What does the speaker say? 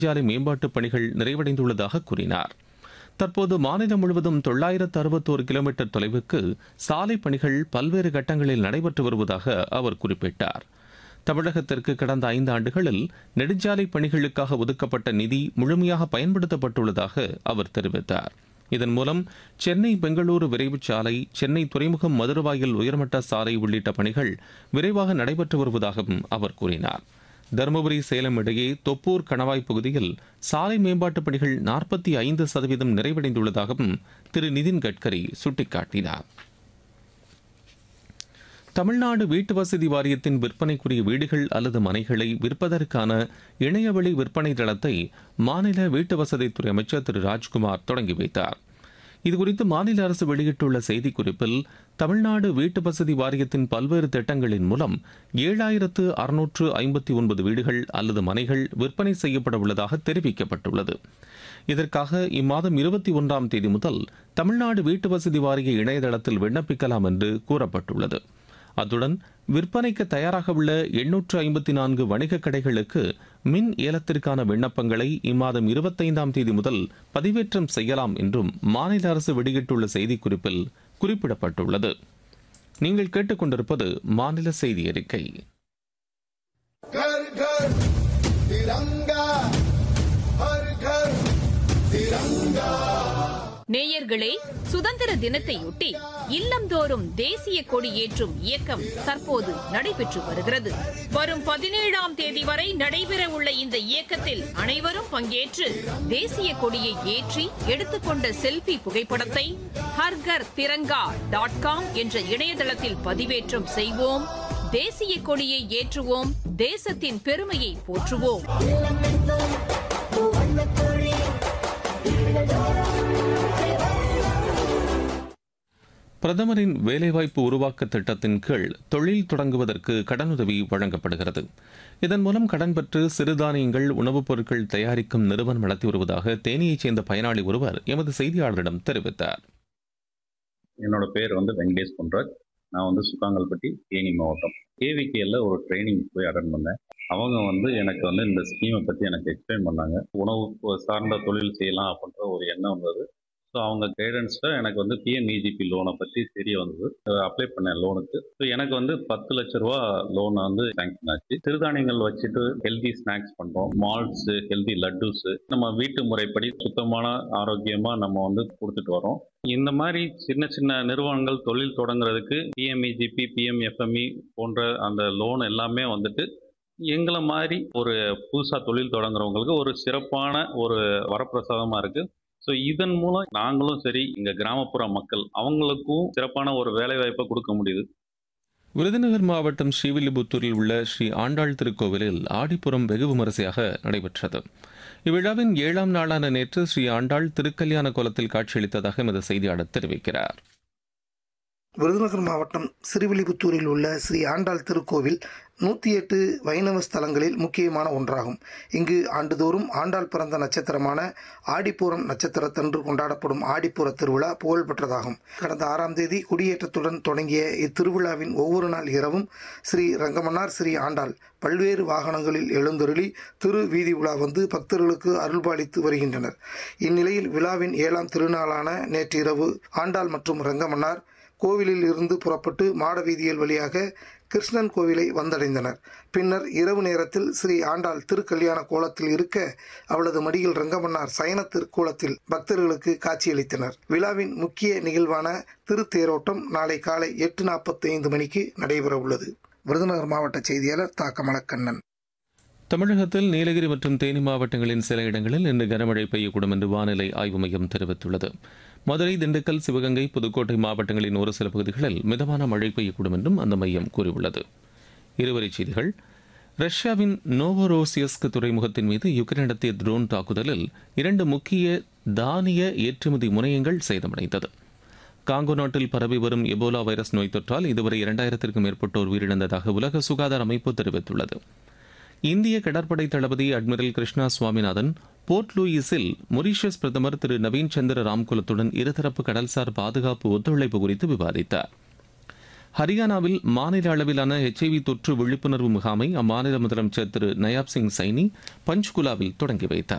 சாலை மேம்பாட்டுப் பணிகள் நிறைவடைந்துள்ளதாக கூறினார் தற்போது மாநிலம் முழுவதும் தொள்ளாயிரத்து அறுபத்தோரு கிலோமீட்டர் தொலைவுக்கு சாலை பணிகள் பல்வேறு கட்டங்களில் நடைபெற்று வருவதாக அவர் குறிப்பிட்டார் தமிழகத்திற்கு கடந்த ஐந்து ஆண்டுகளில் நெடுஞ்சாலை பணிகளுக்காக ஒதுக்கப்பட்ட நிதி முழுமையாக பயன்படுத்தப்பட்டுள்ளதாக அவர் தெரிவித்தார் இதன் மூலம் சென்னை பெங்களூரு விரைவுச் சாலை சென்னை துறைமுகம் மதுரவாயில் உயர்மட்ட சாலை உள்ளிட்ட பணிகள் விரைவாக நடைபெற்று வருவதாகவும் அவர் கூறினார் தருமபுரி சேலம் இடையே தொப்பூர் கணவாய் பகுதியில் சாலை மேம்பாட்டுப் பணிகள் நாற்பத்தி ஐந்து சதவீதம் நிறைவடைந்துள்ளதாகவும் திரு நிதின் கட்கரி சுட்டிக்காட்டினார் தமிழ்நாடு வீட்டு வசதி வாரியத்தின் விற்பனைக்குரிய வீடுகள் அல்லது மனைகளை விற்பதற்கான இணையவழி விற்பனை தளத்தை மாநில வீட்டு வசதித்துறை அமைச்சர் திரு ராஜ்குமார் தொடங்கி வைத்தார் இதுகுறித்து மாநில அரசு வெளியிட்டுள்ள செய்திக்குறிப்பில் தமிழ்நாடு வீட்டு வசதி வாரியத்தின் பல்வேறு திட்டங்களின் மூலம் ஏழாயிரத்து அறுநூற்று ஐம்பத்தி ஒன்பது வீடுகள் அல்லது மனைகள் விற்பனை செய்யப்பட உள்ளதாக தெரிவிக்கப்பட்டுள்ளது இதற்காக இம்மாதம் இருபத்தி ஒன்றாம் தேதி முதல் தமிழ்நாடு வீட்டு வசதி வாரிய இணையதளத்தில் விண்ணப்பிக்கலாம் என்று கூறப்பட்டுள்ளது அத்துடன் விற்பனைக்கு தயாராக உள்ள எண்ணூற்று ஐம்பத்தி நான்கு வணிக கடைகளுக்கு மின் ஏலத்திற்கான விண்ணப்பங்களை இம்மாதம் இருபத்தைந்தாம் தேதி முதல் பதிவேற்றம் செய்யலாம் என்றும் மாநில அரசு வெளியிட்டுள்ள செய்திக்குறிப்பில் குறிப்பிடப்பட்டுள்ளது நீங்கள் கேட்டுக்கொண்டிருப்பது மாநில செய்தி அறிக்கை घर घर तिरंगा हर घर तिरंगा நேயர்களே சுதந்திர தினத்தையொட்டி இல்லந்தோறும் தேசிய கொடி ஏற்றும் இயக்கம் தற்போது நடைபெற்று வருகிறது வரும் பதினேழாம் தேதி வரை நடைபெற உள்ள இந்த இயக்கத்தில் அனைவரும் பங்கேற்று தேசிய கொடியை ஏற்றி எடுத்துக்கொண்ட செல்பி புகைப்படத்தை ஹர்கர் திரங்கா டாட் காம் என்ற இணையதளத்தில் பதிவேற்றம் செய்வோம் தேசிய கொடியை ஏற்றுவோம் தேசத்தின் பெருமையை போற்றுவோம் பிரதமரின் வேலைவாய்ப்பு உருவாக்க திட்டத்தின் கீழ் தொழில் தொடங்குவதற்கு கடனுதவி வழங்கப்படுகிறது இதன் மூலம் கடன் பெற்று சிறுதானியங்கள் உணவுப் பொருட்கள் தயாரிக்கும் நிறுவனம் நடத்தி வருவதாக தேனியைச் சேர்ந்த பயனாளி ஒருவர் எமது செய்தியாளரிடம் தெரிவித்தார் என்னோட பேர் வந்து வெங்கடேஷ் பொன்ராஜ் நான் வந்து சுக்காங்கல்பட்டி தேனி மாவட்டம் கேவிகேல ஒரு ட்ரைனிங் போய் அட்டன் பண்ணேன் அவங்க வந்து எனக்கு வந்து இந்த ஸ்கீமை பற்றி எனக்கு எக்ஸ்பிளைன் பண்ணாங்க உணவு சார்ந்த தொழில் செய்யலாம் அப்படின்ற ஒரு எண்ணம் வந்தது ஸோ அவங்க கைடன்ஸில் எனக்கு வந்து பிஎம்இஜிபி லோனை பற்றி தெரிய வந்தது அப்ளை பண்ணேன் லோனுக்கு ஸோ எனக்கு வந்து பத்து லட்ச ரூபா லோன் வந்து சேங்ஷன் ஆச்சு சிறுதானியங்கள் வச்சுட்டு ஹெல்தி ஸ்நாக்ஸ் பண்ணுறோம் மால்ட்ஸு ஹெல்தி லட்டுஸு நம்ம வீட்டு முறைப்படி சுத்தமான ஆரோக்கியமாக நம்ம வந்து கொடுத்துட்டு வரோம் இந்த மாதிரி சின்ன சின்ன நிறுவனங்கள் தொழில் தொடங்குறதுக்கு பிஎம்இஜிபி பிஎம்எஃப்எம்இ போன்ற அந்த லோன் எல்லாமே வந்துட்டு எங்களை மாதிரி ஒரு புதுசாக தொழில் தொடங்குறவங்களுக்கு ஒரு சிறப்பான ஒரு வரப்பிரசாதமாக இருக்குது ஸோ இதன் மூலம் நாங்களும் சரி இங்கே கிராமப்புற மக்கள் அவங்களுக்கும் சிறப்பான ஒரு வேலை வாய்ப்பை கொடுக்க முடியுது விருதுநகர் மாவட்டம் ஸ்ரீவில்லிபுத்தூரில் உள்ள ஸ்ரீ ஆண்டாள் திருக்கோவிலில் ஆடிப்புறம் வெகு விமரிசையாக நடைபெற்றது இவ்விழாவின் ஏழாம் நாளான நேற்று ஸ்ரீ ஆண்டாள் திருக்கல்யாண கோலத்தில் காட்சியளித்ததாக எமது செய்தியாளர் தெரிவிக்கிறார் விருதுநகர் மாவட்டம் சிறுவில்லிபுத்தூரில் உள்ள ஸ்ரீ ஆண்டாள் திருக்கோவில் நூற்றி எட்டு வைணவ ஸ்தலங்களில் முக்கியமான ஒன்றாகும் இங்கு ஆண்டுதோறும் ஆண்டாள் பிறந்த நட்சத்திரமான ஆடிப்பூரம் நட்சத்திரத்தன்று கொண்டாடப்படும் ஆடிப்பூர திருவிழா புகழ்பெற்றதாகும் கடந்த ஆறாம் தேதி கொடியேற்றத்துடன் தொடங்கிய இத்திருவிழாவின் ஒவ்வொரு நாள் இரவும் ஸ்ரீ ரங்கமன்னார் ஸ்ரீ ஆண்டாள் பல்வேறு வாகனங்களில் எழுந்தருளி திரு வீதி உலா வந்து பக்தர்களுக்கு அருள்பாலித்து வருகின்றனர் இந்நிலையில் விழாவின் ஏழாம் திருநாளான நேற்றிரவு ஆண்டாள் மற்றும் ரங்கமன்னார் கோவிலில் இருந்து புறப்பட்டு மாட வீதியில் வழியாக கிருஷ்ணன் கோவிலை வந்தடைந்தனர் பின்னர் இரவு நேரத்தில் ஸ்ரீ ஆண்டாள் திருக்கல்யாண கோலத்தில் இருக்க அவளது மடியில் ரங்கமன்னார் சயன திருக்கோலத்தில் பக்தர்களுக்கு காட்சியளித்தனர் விழாவின் முக்கிய நிகழ்வான திருத்தேரோட்டம் நாளை காலை எட்டு நாற்பத்தி ஐந்து மணிக்கு நடைபெற உள்ளது விருதுநகர் மாவட்ட செய்தியாளர் தா கமலக்கண்ணன் தமிழகத்தில் நீலகிரி மற்றும் தேனி மாவட்டங்களின் சில இடங்களில் இன்று கனமழை பெய்யக்கூடும் என்று வானிலை ஆய்வு மையம் தெரிவித்துள்ளது மதுரை திண்டுக்கல் சிவகங்கை புதுக்கோட்டை மாவட்டங்களின் ஒரு சில பகுதிகளில் மிதமான மழை பெய்யக்கூடும் என்றும் அந்த மையம் கூறியுள்ளது இருவரிச் செய்திகள் ரஷ்யாவின் நோவோரோசியஸ்க் துறைமுகத்தின் மீது யுக்ரைன் நடத்திய ட்ரோன் தாக்குதலில் இரண்டு முக்கிய தானிய ஏற்றுமதி முனையங்கள் சேதமடைந்தது காங்கோ நாட்டில் பரவி வரும் எபோலா வைரஸ் நோய் தொற்றால் இதுவரை இரண்டாயிரத்திற்கும் மேற்பட்டோர் உயிரிழந்ததாக உலக சுகாதார அமைப்பு தெரிவித்துள்ளது இந்திய கடற்படை தளபதி அட்மிரல் கிருஷ்ணா சுவாமிநாதன் போர்ட் லூயிஸில் மொரீஷியஸ் பிரதமர் திரு நவீன் சந்திர ராம்குலத்துடன் இருதரப்பு கடல்சார் பாதுகாப்பு ஒத்துழைப்பு குறித்து விவாதித்தார் ஹரியானாவில் மாநில அளவிலான ஹெச்ஐவி தொற்று விழிப்புணர்வு முகாமை அம்மாநில முதலமைச்சர் திரு நயாப் சிங் சைனி பஞ்ச்குலாவில் தொடங்கி வைத்தார்